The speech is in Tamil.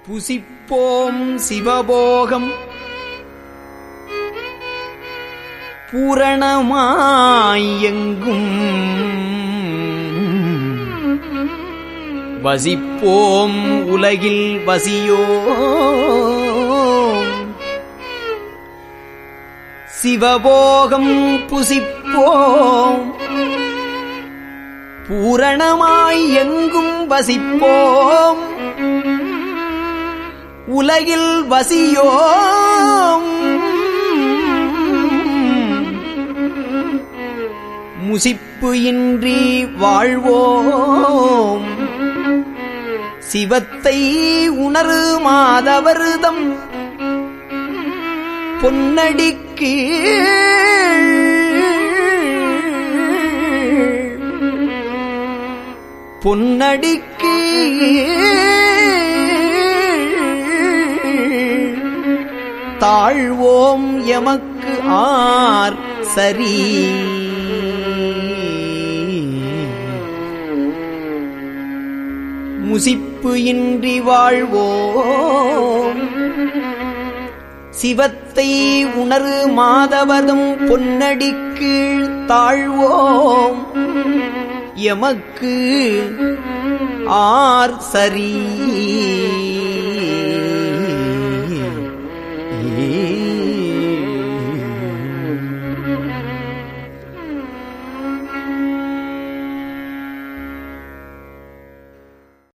புசிப்போம் சிவபோகம் பூரணமாயெங்கும் வசிப்போம் உலகில் வசியோ சிவபோகம் புசிப்போம் பூரணமாய் எங்கும் வசிப்போம் உலகில் வசியோம் முசிப்பு இன்றி வாழ்வோம் சிவத்தை உணரு மாதவர்தம் பொன்னடிக்கு பொன்னடிக்கு தாழ்வோம் எமக்கு ஆர் சரி முசிப்பு இன்றி வாழ்வோம் சிவத்தை உணரு மாதவதும் பொன்னடிக்கு தாழ்வோம் எமக்கு ஆர் சரி